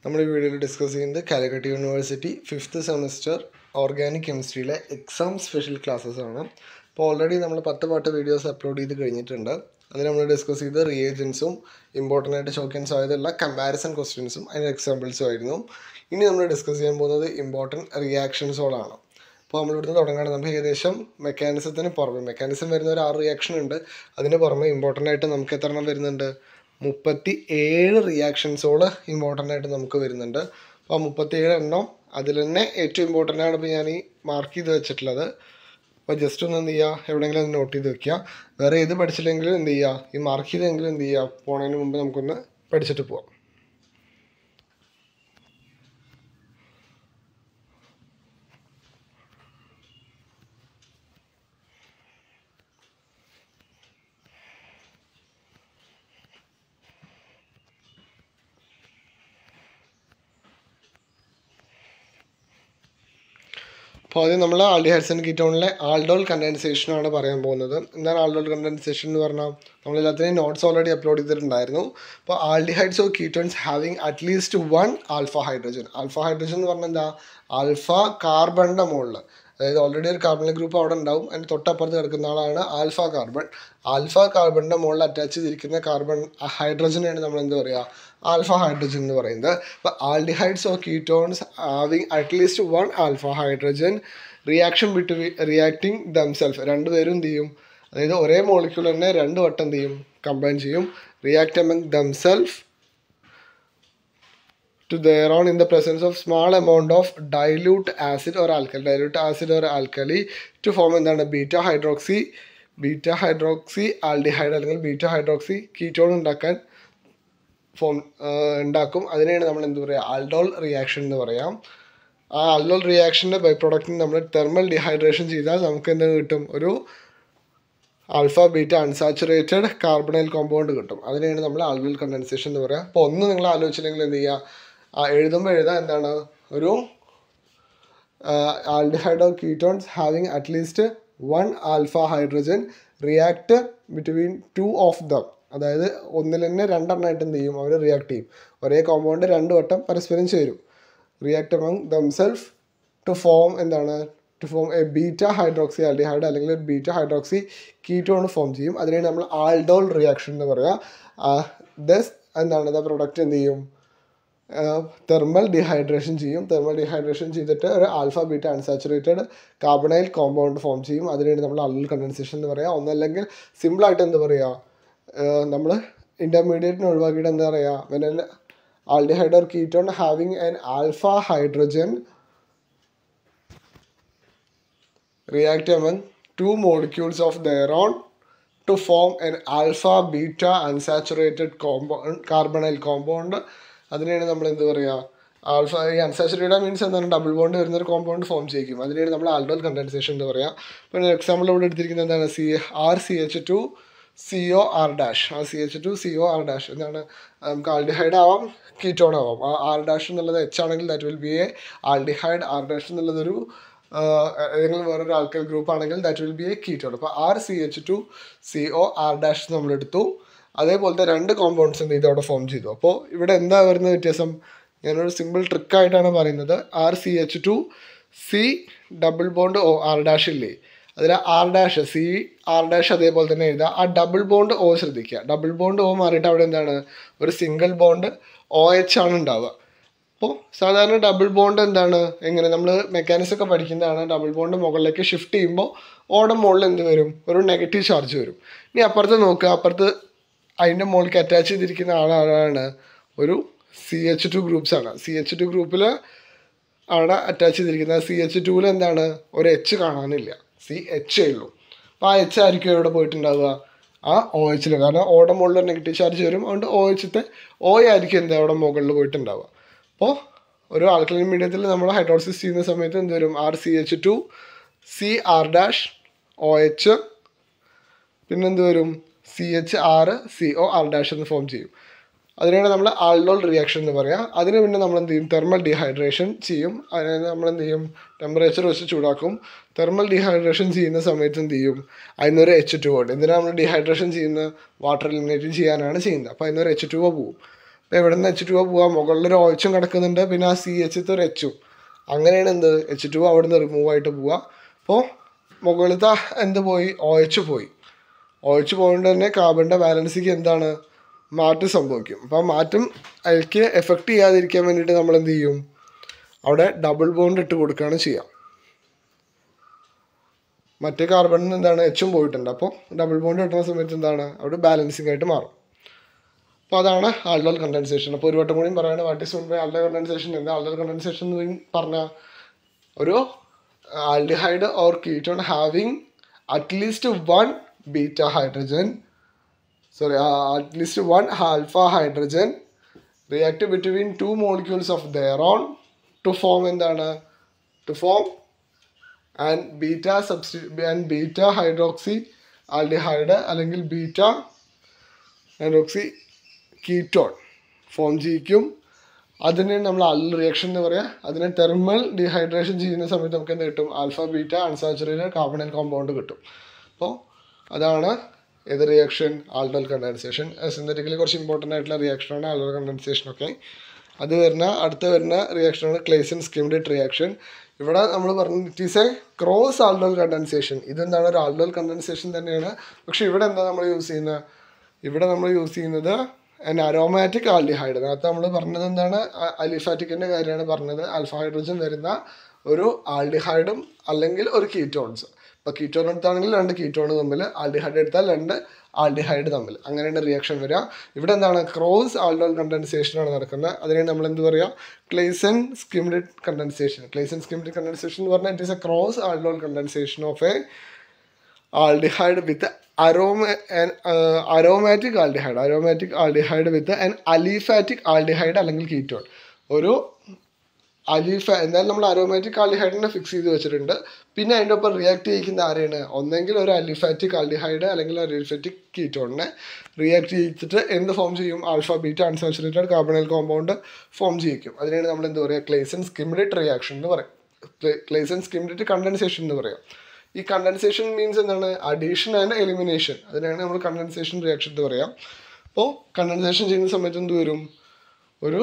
നമ്മൾ ഈ വീഡിയോയിൽ ഡിസ്കസ് ചെയ്യുന്നത് Calicut university fifth semester organic കെമിസ്ട്രിയിലെ എക്സാം സ്പെഷ്യൽ ക്ലാസ്സസ് ആണ് അപ്പോൾ ഓൾറെഡി നമ്മൾ പത്ത് പാട്ട് വീഡിയോസ് അപ്ലോഡ് ചെയ്ത് കഴിഞ്ഞിട്ടുണ്ട് അതിൽ നമ്മൾ ഡിസ്കസ് ചെയ്ത് റിയേജൻസും ഇമ്പോർട്ടൻ്റ് ആയിട്ട് ചോദ്യൻസ് ആയതുള്ള കമ്പാരിസൺ ക്വസ്റ്റ്യൻസും അതിൻ്റെ എക്സാമ്പിൾസും ആയിരുന്നു ഇനി നമ്മൾ ഡിസ്കസ് ചെയ്യാൻ പോകുന്നത് ഇമ്പോർട്ടൻറ്റ് റിയാക്ഷൻസോളാണ് അപ്പോൾ നമ്മൾ ഇവിടുന്ന് തുടങ്ങുകയാണ് നമുക്ക് ഏകദേശം മെക്കാനിസത്തിന് പുറമെ മെക്കാനിസം വരുന്ന ഒരു ആറ് റിയാക്ഷൻ ഉണ്ട് അതിന് പുറമെ ഇമ്പോർട്ടൻ്റ് ആയിട്ട് നമുക്ക് എത്ര എണ്ണം വരുന്നുണ്ട് മുപ്പത്തി ഏഴ് റിയാക്ഷൻസോള് ഇമ്പോർട്ടൻ്റ് ആയിട്ട് നമുക്ക് വരുന്നുണ്ട് അപ്പോൾ മുപ്പത്തി ഏഴ് എണ്ണം അതിൽ തന്നെ ഏറ്റവും ഇമ്പോർട്ടൻ്റ് ആണ് ഇപ്പോൾ ഞാൻ ഈ മാർക്ക് ചെയ്ത് വെച്ചിട്ടുള്ളത് അപ്പോൾ ജസ്റ്റ് ഒന്ന് എന്ത് ചെയ്യുക എവിടെയെങ്കിലും ഒന്ന് നോട്ട് ചെയ്ത് വെക്കുക വേറെ ഏത് പഠിച്ചില്ലെങ്കിലും എന്ത് ചെയ്യുക ഈ മാർക്ക് ചെയ്തെങ്കിലും എന്ത് ചെയ്യുക പോണതിന് മുമ്പ് നമുക്കൊന്ന് പഠിച്ചിട്ട് പോവാം അപ്പോൾ ആദ്യം നമ്മൾ ആൽഡിഹൈഡ്സൺ കീറ്റോണിലെ ആൾഡോൾ കണ്ടൻസേഷനാണ് പറയാൻ പോകുന്നത് എന്താണ് ആൾഡോൾ കണ്ടൻസേഷൻ എന്ന് പറഞ്ഞാൽ നമ്മളെല്ലാത്തിനെയും നോട്ട്സ് ഓൾറെഡി അപ്ലോഡ് ചെയ്തിട്ടുണ്ടായിരുന്നു അപ്പോൾ aldehydes of ketones having at least one alpha hydrogen alpha hydrogen എന്ന് പറഞ്ഞാൽ എന്താ ആൽഫ കാർബണിൻ്റെ മുകളിൽ അതായത് ഓൾറെഡി ഒരു കാർബണിക് ഗ്രൂപ്പ് അവിടെ ഉണ്ടാവും അതിൻ്റെ തൊട്ടപ്പുറത്ത് കിടക്കുന്ന ആളാണ് ആൽഫ കാർബൺ ആൽഫ കാർബണിൻ്റെ മുകളിൽ അറ്റാച്ച് ചെയ്തിരിക്കുന്ന കാർബൺ ഹൈഡ്രജനെയാണ് നമ്മൾ എന്ത് പറയുക ആൽഫ ഹൈഡ്രജൻ എന്ന് പറയുന്നത് അപ്പോൾ aldehydes of ketones having at least one alpha hydrogen reaction between reacting themself രണ്ടുപേരും എന്ത് ചെയ്യും അതായത് ഒരേ മോളിക്യൂൾ തന്നെ രണ്ട് വട്ടം എന്ത് ചെയ്യും കമ്പൈൻ ചെയ്യും react among themself to their own in the presence of small amount of dilute acid or alkali dilute acid or alkali to form എന്താണ് beta hydroxy beta hydroxy aldehyde അല്ലെങ്കിൽ ബീറ്റ ഹൈഡ്രോക്സി കീറ്റോൺ ഉണ്ടാക്കാൻ form ഉണ്ടാക്കും അതിനെയാണ് നമ്മൾ എന്ത് പറയുക aldol reaction എന്ന് പറയാം ആ ആൽഡോൾ റിയാക്ഷൻ്റെ ബൈ പ്രൊഡക്റ്റിന് നമ്മൾ തെർമൽ ഡിഹൈഡ്രേഷൻ ചെയ്താൽ നമുക്ക് എന്ത് കിട്ടും ഒരു alpha beta unsaturated carbonyl compound കിട്ടും അതിനെയാണ് നമ്മൾ ആൽവിൽ കണ്ടൻസേഷൻ എന്ന് പറയുക അപ്പോൾ ഒന്ന് നിങ്ങൾ ആലോചിച്ചില്ലെങ്കിൽ എന്ത് ചെയ്യുക ആ എഴുതുമ്പോൾ എഴുതാം എന്താണ് ഒരു aldehyde of ketones having at least one alpha hydrogen react between two of them അതായത് ഒന്നിൽ തന്നെ രണ്ടെണ്ണമായിട്ട് എന്ത് ചെയ്യും അവർ റിയാക്ട് ചെയ്യും ഒരേ കോമ്പൗണ്ട് രണ്ട് വട്ടം പരസ്പരം ചേരും react among themself to form എന്താണ് to form a beta hydroxy aldehyde അല്ലെങ്കിൽ ഒരു ബീറ്റ ഹൈഡ്രോക്സി കീറ്റോൺ ഫോം ചെയ്യും അതിനെയാണ് നമ്മൾ ആൾഡോൾ റിയാക്ഷൻ എന്ന് പറയുക ദസ് എന്താണ് ദ പ്രൊഡക്റ്റ് എന്ത് ചെയ്യും തെർമൽ ഡിഹൈഡ്രേഷൻ ചെയ്യും തെർമൽ ഡിഹൈഡ്രേഷൻ ചെയ്തിട്ട് ഒരു alpha beta unsaturated carbonyl compound form ചെയ്യും അതിനാണ് നമ്മൾ അൾഡൽ കണ്ടൻസേഷൻ എന്ന് പറയുക ഒന്നല്ലെങ്കിൽ സിമ്പിളായിട്ട് എന്താ പറയുക നമ്മൾ ഇൻ്റർമീഡിയറ്റിന് ഒഴിവാക്കിയിട്ട് എന്താ പറയുക when aldehyde or ketone having an alpha hydrogen react among two molecules of their own to form an alpha beta unsaturated compound carbonyl compound അതിനെയാണ് നമ്മൾ എന്ത് പറയുക ആൽഫ ഈ അൺസാച്ചുറേറ്റഡ് മീൻസ് എന്താണ് ഡബിൾ ബോണ്ട് വരുന്ന ഒരു കോമ്പൗണ്ട് ഫോം ചെയ്യിക്കും അതിനെയാണ് നമ്മൾ ആൽഡോൾ കണ്ടൻസേഷൻ എന്ന് പറയുക ഇപ്പോൾ എക്സാമ്പിൾ ഇവിടെ എടുത്തിരിക്കുന്നത് എന്താണ് C R C H two C O R dash ആ C H two C O R dash എന്താണ് നമുക്ക് ആൽഡിഹൈഡ് ആവാം കീറ്റോൺ ആവാം ആ ആർ ഡാഷ് എന്നുള്ളത് എച്ച് ആണെങ്കിൽ that will be a aldehyde R dash എന്നുള്ളതൊരു ഏതെങ്കിലും വേറൊരു ആൾക്കാർ ഗ്രൂപ്പ് ആണെങ്കിൽ that will be a ketone അപ്പോൾ R C H two C O R dash നമ്മൾ എടുത്തു അതേപോലത്തെ രണ്ട് കോമ്പൗണ്ട്സ് എന്ത് ചെയ്തു അവിടെ ഫോം ചെയ്തു അപ്പോൾ ഇവിടെ എന്താ വരുന്ന വ്യത്യാസം ഞാനൊരു സിമ്പിൾ ട്രിക്കായിട്ടാണ് പറയുന്നത് R C H two C double bond O R dash ഇല്ലേ അതിൽ R dash C R dash അതേപോലെ തന്നെ എഴുതുക ആ ഡബിൾ ബോണ്ട് ഒ ശ്രദ്ധിക്കുക ഡബിൾ ബോണ്ട് ഒ മാറിയിട്ട് അവിടെ എന്താണ് ഒരു സിംഗിൾ ബോണ്ട് ഒ എച്ച് ആണ് ഉണ്ടാവുക അപ്പോൾ സാധാരണ ഡബിൾ ബോണ്ട് എന്താണ് എങ്ങനെ നമ്മൾ മെക്കാനിക്സ് ഒക്കെ പഠിക്കുന്നതാണ് ഡബിൾ ബോണ്ട് മുകളിലേക്ക് ഷിഫ്റ്റ് ചെയ്യുമ്പോൾ ഓടെ മുകളിൽ എന്ത് വരും ഒരു നെഗറ്റീവ് ചാർജ് വരും ഇനി അപ്പുറത്ത് നോക്കുക അപ്പുറത്ത് അതിൻ്റെ മുകളിലേക്ക് അറ്റാച്ച് ചെയ്തിരിക്കുന്ന ആളാണ് ഒരു സി എച്ച് ടു ഗ്രൂപ്പ്സ് ആണ് സി എച്ച് ടു ഗ്രൂപ്പിൽ ആണ് അറ്റാച്ച് ചെയ്തിരിക്കുന്നത് സി എച്ച് ടുവിൽ എന്താണ് ഒരു എച്ച് കാണാനില്ല സി എച്ച് ഉള്ളൂ അപ്പോൾ ആ എച്ച് ആയിരിക്കും എവിടെ പോയിട്ടുണ്ടാവുക ആ ഒ എച്ചിൽ കാരണം ഓടെ മുകളിൽ നെഗറ്റീവ് ചാർജ് വരും അതുകൊണ്ട് ഒ എച്ചത്തെ ഒ ആയിരിക്കും എന്താ അവിടെ മുകളിൽ പോയിട്ടുണ്ടാവുക അപ്പോൾ ഒരു ആൽക്കലൈൻ മീഡിയത്തിൽ നമ്മൾ ഹൈഡ്രോസിസ് ചെയ്യുന്ന സമയത്ത് എന്ത് വരും R C H two C R dash O H പിന്നെന്ത് വരും C H R C O R dash എന്ന് ഫോം ചെയ്യും അതിനാണ് നമ്മൾ ആൾഡോൾ റിയാക്ഷൻ എന്ന് പറയുക അതിന് പിന്നെ നമ്മൾ എന്ത് ചെയ്യും തെർമൽ ഡീഹൈഡ്രേഷൻ ചെയ്യും അതിന് നമ്മൾ എന്ത് ചെയ്യും ടെമ്പറേച്ചർ വെച്ച് ചൂടാക്കും തെർമൽ ഡീഹൈഡ്രേഷൻ ചെയ്യുന്ന സമയത്ത് എന്ത് ചെയ്യും അതിനൊരു എച്ച് ടു ഉണ്ട് എന്തിനാണ് നമ്മൾ ഡീഹൈഡ്രേഷൻ ചെയ്യുന്ന വാട്ടർ എലിമിനേറ്റ് ചെയ്യാനാണ് ചെയ്യുന്നത് അപ്പോൾ അതിനൊരു എച്ച് ടു പോകും അപ്പോൾ എവിടെ നിന്ന് എച്ച് ടു പോവാം മുകളിൽ ഒരു ഓയിച്ചും കിടക്കുന്നുണ്ട് പിന്നെ ആ സി എച്ച് ഒരു എച്ചും അങ്ങനെയാണ് എന്ത് എച്ച് ടു അവിടെ നിന്ന് റിമൂവ് ആയിട്ട് പോവുക അപ്പോൾ മുകളിലത്തെ എന്ത് പോയി ഒ എച്ച് പോയി ഒ എച്ച് പോയതുകൊണ്ട് തന്നെ കാർബണിൻ്റെ ബാലൻസിക്ക് എന്താണ് മാറ്റം സംഭവിക്കും അപ്പോൾ ആ മാറ്റം അതിലേക്ക് എഫക്റ്റ് ചെയ്യാതിരിക്കാൻ വേണ്ടിയിട്ട് നമ്മൾ എന്ത് ചെയ്യും അവിടെ ഡബിൾ ബോണ്ട് ഇട്ട് കൊടുക്കുകയാണ് ചെയ്യുക മറ്റേ കാർബണിന് എന്താണ് എച്ചും പോയിട്ടുണ്ട് അപ്പോൾ ഡബിൾ ബോണ്ട് കിട്ടുന്ന സമയത്ത് എന്താണ് അവിടെ ബാലൻസിങ് ആയിട്ട് മാറും അപ്പോൾ അതാണ് ആൾഡോൾ കണ്ടൻസേഷൻ അപ്പോൾ ഒരു വട്ടം കൂടിയും പറയുകയാണ് what is mean aldol condensation എന്താ ആൾഡോൾ കണ്ടൻസേഷൻ എന്ന് പറഞ്ഞാൽ ഒരു aldehyde or ketone having at least one beta hydrogen sorry, uh, at least one alpha hydrogen react between two molecules of their own to form എന്താണ് to form and beta substitute and beta hydroxy aldehyde അല്ലെങ്കിൽ beta hydroxy ketone form ചെയ്യിക്കും അതിനെ നമ്മൾ അൽ reaction എന്ന് പറയാം അതിനെ thermal dehydration ചെയ്യുന്ന സമയത്ത് നമുക്ക് എന്ത് കിട്ടും alpha beta unsaturated carbonyl compound കിട്ടും അപ്പോൾ അതാണ് ഏത് റിയാക്ഷൻ ആൾഡൽ കണ്ടൻസേഷൻ സിന്തറ്റിക്കലി കുറച്ച് ഇമ്പോർട്ടൻ്റ് ആയിട്ടുള്ള റിയാക്ഷനാണ് ആൾഡൽ കണ്ടൻസേഷൻ ഒക്കെ അത് വരുന്ന അടുത്ത വരുന്ന റിയാക്ഷനാണ് ക്ലേസൻ സ്കിംഡേറ്റ് റിയാക്ഷൻ ഇവിടെ നമ്മൾ പറഞ്ഞു it is a cross aldol condensation ഇതെന്താണ് ഒരു ആൾഡോൾ കണ്ടൻസേഷൻ തന്നെയാണ് പക്ഷെ ഇവിടെ എന്താ നമ്മൾ യൂസ് ചെയ്യുന്നത് ഇവിടെ നമ്മൾ യൂസ് ചെയ്യുന്നത് an അരോമാറ്റിക് ആൽഡിഹൈഡ് നേരത്തെ നമ്മൾ പറഞ്ഞത് എന്താണ് അലിഫാറ്റിക്കിൻ്റെ കാര്യമാണ് പറഞ്ഞത് ആൽഫ ഹൈഡ്രജൻ വരുന്ന ഒരു ആൽഡിഹൈഡും അല്ലെങ്കിൽ ഒരു കീറ്റോൺസ് ഇപ്പോൾ കീറ്റോൺ എടുത്താണെങ്കിൽ രണ്ട് കീറ്റോൺ തമ്മിൽ ആൽഡിഹൈഡ് എടുത്താൽ രണ്ട് ആൽഡിഹൈഡ് തമ്മിൽ അങ്ങനെയാണ് റിയാക്ഷൻ വരിക ഇവിടെ എന്താണ് ക്രോസ് ആൾഡോൾ കണ്ടൻസേഷൻ ആണ് നടക്കുന്നത് അതിനെ നമ്മൾ എന്ത് പറയുക Claisen Schmidt condensation Claisen Schmidt condensation എന്ന് പറഞ്ഞാൽ it is a cross aldol condensation of a aldehyde with aroma aromatic aldehyde aromatic aldehyde with an aliphatic aldehyde അല്ലെങ്കിൽ കീറ്റോൺ ഒരു അലിഫ എന്തായാലും നമ്മൾ അരോമാറ്റിക് ആൾഡിഹൈഡിനെ ഫിക്സ് ചെയ്ത് വെച്ചിട്ടുണ്ട് പിന്നെ അതിൻ്റെ ഒപ്പം റിയാക്ട് ചെയ്യിക്കുന്ന ആരെയാണ് ഒന്നെങ്കിൽ ഒരു അലിഫാറ്റിക് ആൾഡിഹൈഡ് അല്ലെങ്കിൽ ഒരു അലിഫാറ്റിക് കീറ്റോണിനെ റിയാക്ട് ചെയ്യിച്ചിട്ട് എന്ത് ഫോം ചെയ്യും alpha beta unsaturated carbonyl compound form ചെയ്യിക്കും അതിനാണ് നമ്മൾ എന്ത് പറയുക ക്ലേസൻ സ്കിംഡിറ്റ് റിയാക്ഷൻ എന്ന് പറയും ക്ലേസൻ സ്കിംഡിറ്റ് കണ്ടൻസേഷൻ എന്ന് പറയാം ഈ കണ്ടൻസേഷൻ മീൻസ് എന്താണ് അഡീഷൻ ആൻഡ് എലിമിനേഷൻ അതിനാണ് നമ്മൾ കണ്ടൻസേഷൻ റിയാക്ഷൻ എന്ന് പറയാം അപ്പോൾ കണ്ടൻസേഷൻ ചെയ്യുന്ന സമയത്ത് എന്ത് വരും ഒരു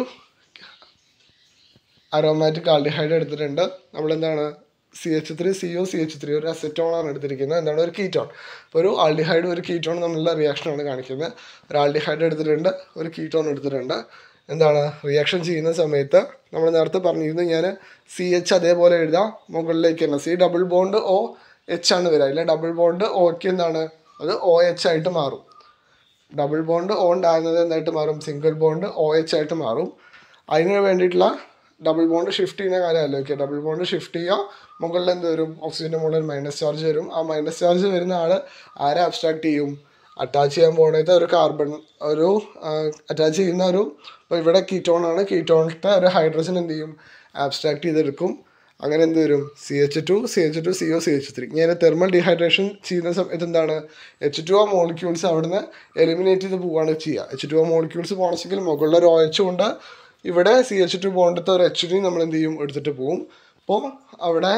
അരോമാറ്റിക് ആൾഡിഹൈഡ് എടുത്തിട്ടുണ്ട് നമ്മളെന്താണ് C H three C O C H three ഒരു അസെറ്റോണാണ് എടുത്തിരിക്കുന്നത് എന്താണ് ഒരു കീറ്റോൺ അപ്പോൾ ഒരു ആൾഡിഹൈഡ് ഒരു കീറ്റോൺ തമ്മിലുള്ള റിയാക്ഷനാണ് കാണിക്കുന്നത് ഒരു ആൾഡിഹൈഡ് എടുത്തിട്ടുണ്ട് ഒരു കീറ്റോൺ എടുത്തിട്ടുണ്ട് എന്താണ് റിയാക്ഷൻ ചെയ്യുന്ന സമയത്ത് നമ്മൾ നേരത്തെ പറഞ്ഞിരുന്നു ഞാൻ സി എച്ച് അതേപോലെ എഴുതാം മുകളിലേക്ക് തന്നെ C double bond O H ആണ് വരിക ഇല്ല ഡബിൾ ബോണ്ട് ഒക്ക് എന്താണ് അത് ഒ എച്ച് ആയിട്ട് മാറും ഡബിൾ ബോണ്ട് ഓ ഉണ്ടാകുന്നത് എന്തായിട്ട് മാറും സിംഗിൾ ബോണ്ട് ഒ എച്ച് ആയിട്ട് മാറും അതിന് വേണ്ടിയിട്ടുള്ള ഡബിൾ ബോണ്ട് ഷിഫ്റ്റ് ചെയ്യുന്ന കാര്യം ആലോചിക്കുക ഡബിൾ ബോണ്ട് ഷിഫ്റ്റ് ചെയ്യുക മുകളിൽ എന്ത് വരും ഓക്സിജൻ്റെ മുകളിൽ മൈനസ് ചാർജ് വരും ആ മൈനസ് ചാർജ് വരുന്ന ആൾ ആരെ അബ്സ്ട്രാക്ട് ചെയ്യും അറ്റാച്ച് ചെയ്യാൻ പോകുന്നത് ഒരു കാർബൺ ഒരു അറ്റാച്ച് ചെയ്യുന്ന ഒരു ഇപ്പോൾ ഇവിടെ കീറ്റോൺ ആണ് കീറ്റോണിൻ്റെ ഒരു ഹൈഡ്രജൻ എന്ത് ചെയ്യും ആബ്സ്ട്രാക്ട് ചെയ്തെടുക്കും അങ്ങനെ എന്ത് വരും C H two C H two C O C H three ഇങ്ങനെ തെർമൽ ഡീഹൈഡ്രേഷൻ ചെയ്യുന്ന സമയത്ത് എന്താണ് എച്ച് ടു ആ മോളിക്യൂൾസ് അവിടുന്ന് എലിമിനേറ്റ് ചെയ്ത് പോവുകയാണ് ചെയ്യുക എച്ച് ടു ആ മോളിക്യൂൾസ് പോകണമെങ്കിൽ മുകളിൽ ഒരു ഒ എച്ച് കൊണ്ട് ഇവിടെ സി എച്ച് ടു ബോണ്ടത്തെ ഒരു എച്ച് ഡി നമ്മൾ എന്ത് ചെയ്യും എടുത്തിട്ട് പോവും അപ്പോൾ അവിടെ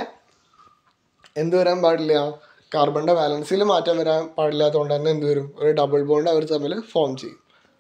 എന്ത് വരാൻ പാടില്ല കാർബണിൻ്റെ ബാലൻസിൽ മാറ്റം വരാൻ പാടില്ലാത്തതുകൊണ്ട് തന്നെ എന്ത് വരും ഒരു ഡബിൾ ബോണ്ട് അവർ തമ്മിൽ ഫോം ചെയ്യും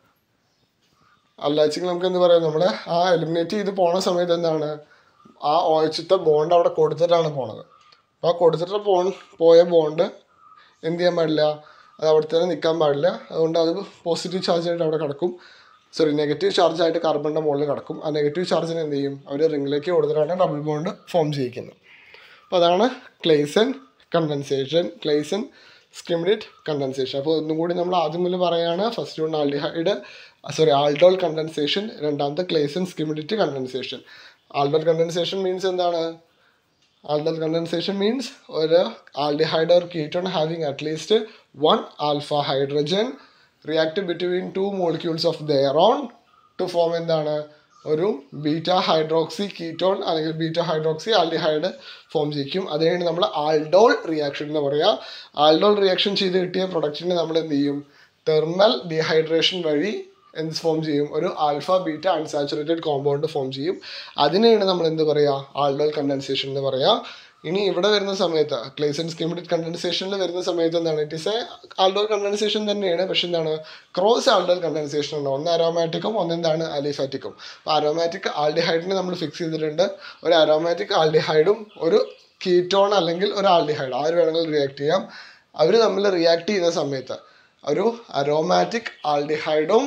അല്ലാച്ചെങ്കിൽ നമുക്ക് എന്ത് പറയാം നമ്മൾ ആ എലിമിനേറ്റ് ചെയ്ത് പോണ സമയത്ത് എന്താണ് ആ ഓയച്ചത്തെ ബോണ്ട് അവിടെ കൊടുത്തിട്ടാണ് പോണത് അപ്പോൾ ആ കൊടുത്തിട്ട് പോ പോയ ബോണ്ട് എന്ത് ചെയ്യാൻ പാടില്ല അത് അവിടെ തന്നെ നിൽക്കാൻ പാടില്ല അതുകൊണ്ട് അത് പോസിറ്റീവ് ചാർജ് ആയിട്ട് അവിടെ കിടക്കും സോറി നെഗറ്റീവ് ചാർജ് ആയിട്ട് കാർബണിൻ്റെ മുകളിൽ കിടക്കും ആ നെഗറ്റീവ് ചാർജിന് എന്ത് ചെയ്യും അവർ റിങ്ങിലേക്ക് കൊടുത്തിട്ടാണ് ഡബിൾ ബോണ്ട് ഫോം ചെയ്യിക്കുന്നത് അപ്പോൾ അതാണ് Claisen condensation Claisen Schmidt condensation അപ്പോൾ ഒന്നും കൂടി നമ്മൾ ആദ്യം മുതൽ പറയുകയാണ് first one aldehyde sorry aldol condensation രണ്ടാമത്തെ Claisen Schmidt condensation aldol condensation means എന്താണ് ആൾഡോൾ കണ്ടൻസേഷൻ മീൻസ് ഒരു aldehyde or ketone having at least one alpha hydrogen react between two molecules of their own to form എന്താണ് ഒരു beta hydroxy ketone അല്ലെങ്കിൽ beta hydroxy aldehyde form ചെയ്യിക്കും അതിനാണ് നമ്മൾ aldol reaction എന്ന് പറയുക ആൾഡോൾ റിയാക്ഷൻ ചെയ്ത് കിട്ടിയ പ്രൊഡക്റ്റിനെ നമ്മൾ എന്ത് ചെയ്യും തെർമൽ ഡീഹൈഡ്രേഷൻ വഴി എന്ത് ഫോം ചെയ്യും ഒരു alpha beta unsaturated compound form ചെയ്യും അതിനെയാണ് നമ്മൾ എന്ത് പറയുക ആൾഡോൾ കണ്ടൻസേഷൻ എന്ന് പറയുക ഇനി ഇവിടെ വരുന്ന സമയത്ത് ക്ലേസൺ സ്കിമിഡിക് കണ്ടൻസേഷനിൽ വരുന്ന സമയത്ത് എന്താണ് it is a aldol condensation തന്നെയാണ് പക്ഷെ എന്താണ് ക്രോസ് ആൾഡോൾ കണ്ടൻസേഷൻ ഉണ്ട് ഒന്ന് അരോമാറ്റിക്കും ഒന്ന് എന്താണ് അലിഫാറ്റിക്കും അപ്പോൾ അരോമാറ്റിക് ആൾഡിഹൈഡിനെ നമ്മൾ ഫിക്സ് ചെയ്തിട്ടുണ്ട് ഒരു അരോമാറ്റിക് ആൾഡിഹൈഡും ഒരു കീറ്റോൺ അല്ലെങ്കിൽ ഒരു ആൾഡിഹൈഡ് ആര് വേണമെങ്കിലും റിയാക്ട് ചെയ്യാം അവർ തമ്മിൽ റിയാക്ട് ചെയ്യുന്ന സമയത്ത് ഒരു അരോമാറ്റിക് ആൾഡിഹൈഡും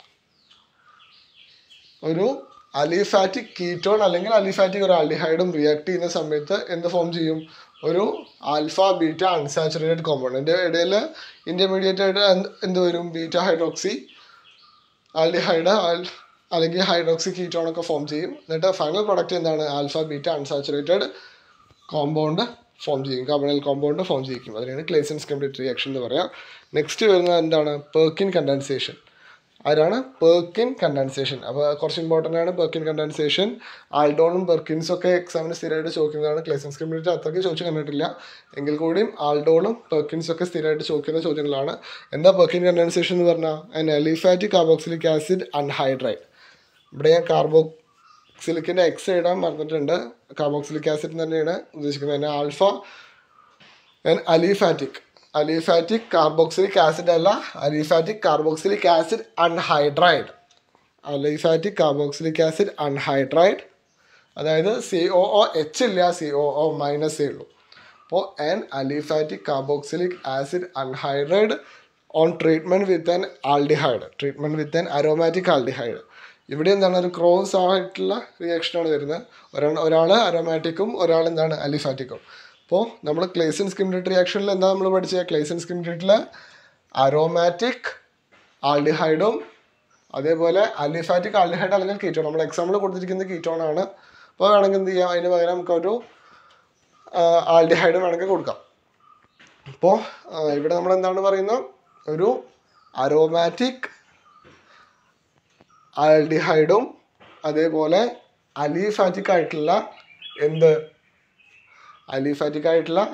ഒരു അലിഫാറ്റിക് കീറ്റോൺ അല്ലെങ്കിൽ അലിഫാറ്റിക് ഒരു ആൽഡിഹൈഡും റിയാക്ട് ചെയ്യുന്ന സമയത്ത് എന്ത് ഫോം ചെയ്യും ഒരു ആൽഫ ബീറ്റ അൺസാച്ചുറേറ്റഡ് കോമ്പൗണ്ട് എൻ്റെ ഇടയിൽ ഇൻ്റർമീഡിയറ്റ് ആയിട്ട് എന്ത് എന്ത് വരും ബീറ്റ ഹൈഡ്രോക്സി ആൽഡിഹൈഡ് അല്ലെങ്കിൽ ഹൈഡ്രോക്സി കീറ്റോൺ ഒക്കെ ഫോം ചെയ്യും എന്നിട്ട് ഫൈനൽ പ്രൊഡക്റ്റ് എന്താണ് alpha beta unsaturated compound form ചെയ്യും കാർബണൽ കോമ്പൗണ്ട് ഫോം ചെയ്യിക്കും അതിനാണ് ക്ലേസൻസ് കംപ്ലീറ്റ് റിയാക്ഷൻ എന്ന് പറയാം നെക്സ്റ്റ് വരുന്നത് എന്താണ് പെർക്കിൻ കണ്ടൻസേഷൻ ആരാണ് പെർക്കിൻ കണ്ടൻസേഷൻ അപ്പോൾ കുറച്ച് ഇമ്പോർട്ടൻ്റ് ആണ് പെർക്കിൻ കണ്ടൻസേഷൻ ആൾഡോണും പെർക്കിൻസും ഒക്കെ എക്സാമിന് സ്ഥിരമായിട്ട് ചോദിക്കുന്നതാണ് ക്ലേസൻസ് കമ്മ്യൂണിറ്റി അത്രയ്ക്ക് ചോദിച്ചു കണ്ടിട്ടില്ല എങ്കിൽ കൂടിയും ആൾഡോണും പെർക്കിൻസും ഒക്കെ സ്ഥിരമായിട്ട് ചോദിക്കുന്ന ചോദ്യങ്ങളാണ് എന്താ പെർക്കിൻ കണ്ടൻസേഷൻ എന്ന് പറഞ്ഞാൽ an aliphatic carboxylic acid anhydride ഇവിടെ ഞാൻ കാർബോക്സിലിക്കിൻ്റെ എക്സ് ഇടാൻ മറന്നിട്ടുണ്ട് കാർബോക്സിലിക് ആസിഡ് തന്നെയാണ് ഉദ്ദേശിക്കുന്നത് അതിന് alpha aliphatic aliphatic carboxylic acid അല്ല aliphatic carboxylic acid anhydride aliphatic carboxylic acid anhydride അതായത് സി ഒ ഒ എച്ച് ഇല്ല സി ഒ ഒ മൈനസ് എ ഉള്ളൂ അപ്പോൾ an aliphatic carboxylic acid anhydride on treatment with an aldehyde treatment with an aromatic aldehyde ഇവിടെ എന്താണ് ഒരു cross ആയിട്ടുള്ള റിയാക്ഷനാണ് വരുന്നത് ഒരാൾ ഒരാൾ അരോമാറ്റിക്കും ഒരാൾ എന്താണ് അലിഫാറ്റിക്കും അപ്പോൾ നമ്മൾ ക്ലേസൻ സ്കിമിഡേറ്റ് റിയാക്ഷനിൽ എന്താ നമ്മൾ പഠിച്ചത് ക്ലേസൻ സ്കിമിഡേറ്റിൽ അരോമാറ്റിക് ആൾഡിഹൈഡും അതേപോലെ അലിഫാറ്റിക് ആൾഡിഹൈഡ് അല്ലെങ്കിൽ കീറ്റോൺ നമ്മൾ എക്സാമ്പിൾ കൊടുത്തിരിക്കുന്നത് കീറ്റോൺ ആണ് അപ്പോൾ വേണമെങ്കിൽ എന്ത് ചെയ്യാം അതിന് പകരം നമുക്കൊരു ആൾഡിഹൈഡ് വേണമെങ്കിൽ കൊടുക്കാം അപ്പോൾ ഇവിടെ നമ്മൾ എന്താണ് പറയുന്നത് ഒരു അരോമാറ്റിക് ആൽഡിഹൈഡും അതേപോലെ അലിഫാറ്റിക് ആയിട്ടുള്ള എന്ത് അലിഫാറ്റിക് ആയിട്ടുള്ള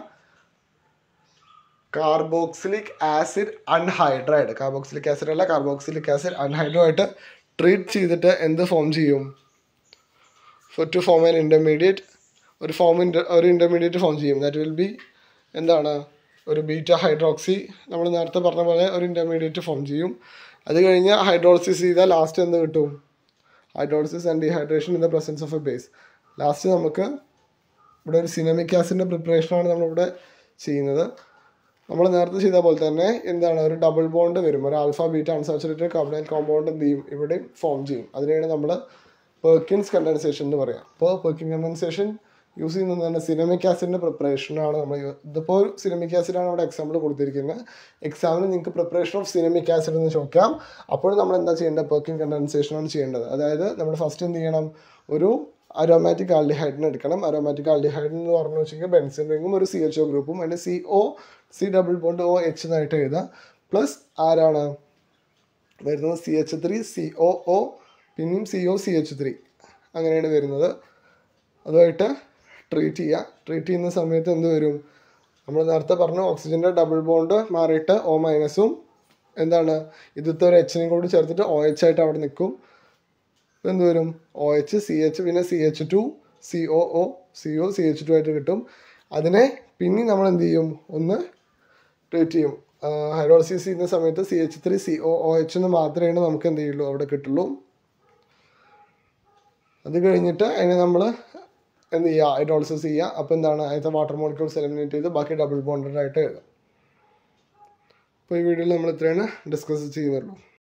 carboxylic acid anhydride carboxylic acid അല്ല കാർബോക്സിലിക് ആസിഡ് അൺഹൈഡ്രോ ട്രീറ്റ് ചെയ്തിട്ട് എന്ത് ഫോം ചെയ്യും for to form an intermediate ഒരു ഫോം ഒരു ഇൻ്റർമീഡിയറ്റ് ഫോം ചെയ്യും ദാറ്റ് വിൽ ബി എന്താണ് ഒരു ബീറ്റ ഹൈഡ്രോക്സി നമ്മൾ നേരത്തെ പറഞ്ഞ പോലെ ഒരു ഇൻ്റർമീഡിയറ്റ് ഫോം ചെയ്യും അത് കഴിഞ്ഞ് ഹൈഡ്രോളിസിസ് ചെയ്താൽ ലാസ്റ്റ് എന്ത് കിട്ടും hydrolysis and dehydration in the presence of a base last നമുക്ക് ഇവിടെ ഒരു സിനമിക് ആസിഡിൻ്റെ പ്രിപ്പറേഷനാണ് നമ്മളിവിടെ ചെയ്യുന്നത് നമ്മൾ നേരത്തെ ചെയ്ത പോലെ തന്നെ എന്താണ് ഒരു ഡബിൾ ബോണ്ട് വരും ഒരു alpha beta unsaturated carbonyl compound എന്ത് ചെയ്യും ഇവിടെയും ഫോം ചെയ്യും അതിനെയാണ് നമ്മൾ പെർക്കിൻസ് കണ്ടൻസേഷൻ എന്ന് പറയാം അപ്പോൾ പെർക്കിൻ കണ്ടൻസേഷൻ യൂസ് ചെയ്യുന്നതാണ് സിനമിക് ആസിഡിൻ്റെ പ്രിപ്പറേഷനാണ് നമ്മൾ ഇതിപ്പോൾ സിനമിക് ആസിഡാണ് ഇവിടെ എക്സാമ്പിൾ കൊടുത്തിരിക്കുന്നത് എക്സാമിന് നിങ്ങൾക്ക് പ്രിപ്പറേഷൻ ഓഫ് സിനമിക് ആസിഡ് എന്ന് ചോദിക്കാം അപ്പോൾ നമ്മൾ എന്താ ചെയ്യേണ്ടത് പെർക്കിൻ കണ്ടൻസേഷനാണ് ചെയ്യേണ്ടത് അതായത് നമ്മൾ ഫസ്റ്റ് എന്ത് ചെയ്യണം ഒരു അരോമാറ്റിക് ആൽഡിഹൈഡിന് എടുക്കണം അരോമാറ്റിക് ആൽഡിഹൈഡ് എന്ന് പറഞ്ഞു വെച്ചെങ്കിൽ ബെൻസിൻ റിങ്ങും ഒരു സി എച്ച് ഒ ഗ്രൂപ്പും അതിൻ്റെ C O C double bond O H എന്നായിട്ട് എഴുതാം പ്ലസ് ആരാണ് വരുന്നത് C H three C O O പിന്നെയും C O C H three അങ്ങനെയാണ് വരുന്നത് അതുമായിട്ട് ട്രീറ്റ് ചെയ്യുക ട്രീറ്റ് ചെയ്യുന്ന സമയത്ത് എന്ത് വരും നമ്മൾ നേരത്തെ പറഞ്ഞു ഓക്സിജൻ്റെ ഡബിൾ ബോണ്ട് മാറിയിട്ട് ഒ മൈനസും എന്താണ് ഇതിലത്തെ ഒരു എച്ചിനെയും കൂടി ചേർത്തിട്ട് ഒ എച്ച് ആയിട്ട് അവിടെ നിൽക്കും എന്ത് വരും ഒ എച്ച് സി എച്ച് പിന്നെ C H two C O O C O C H two ആയിട്ട് കിട്ടും അതിനെ പിന്നെ നമ്മൾ എന്ത് ചെയ്യും ഒന്ന് ട്രീറ്റ് ചെയ്യും ഹൈഡ്രോളിസിസ് ചെയ്യുന്ന സമയത്ത് C H three C O O H എന്ന് മാത്രമേ നമുക്ക് എന്ത് ചെയ്യുള്ളൂ അവിടെ കിട്ടുള്ളൂ അത് കഴിഞ്ഞിട്ട് അതിനെ നമ്മൾ എന്ത് ചെയ്യുക ഹൈഡ്രോളിസിസ് ചെയ്യുക അപ്പോൾ എന്താണ് അതിൻ്റെ വാട്ടർ മോളിക്യൂൾസ് എലിമിനേറ്റ് ചെയ്ത് ബാക്കി ഡബിൾ ബോണ്ടഡ് ആയിട്ട് എഴുതാം അപ്പോൾ ഈ വീഡിയോയിൽ നമ്മൾ ഇത്രയാണ് ഡിസ്കസ് ചെയ്യുന്നുള്ളൂ